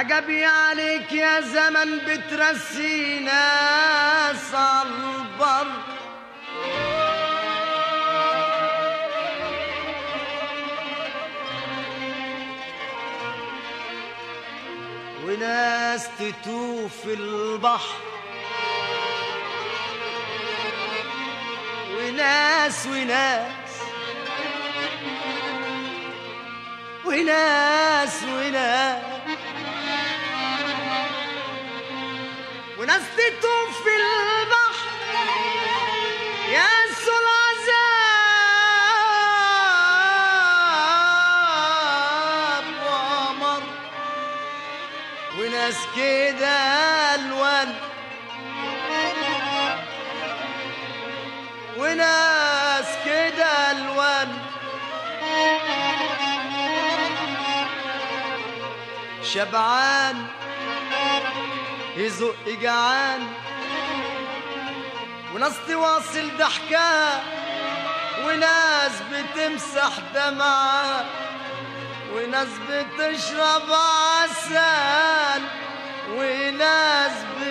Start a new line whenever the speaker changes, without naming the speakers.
عجبي عليك يا زمن بترسي ناس عالبر وناس تتوه في البحر وناس وناس وناس وناس وناس تتوه في البحر ينسوا العذاب ومر وناس كده الوان وناس كده الوان شبعان يزق جعان وناس تواصل ضحكها وناس بتمسح دمعها وناس بتشرب عسل وناس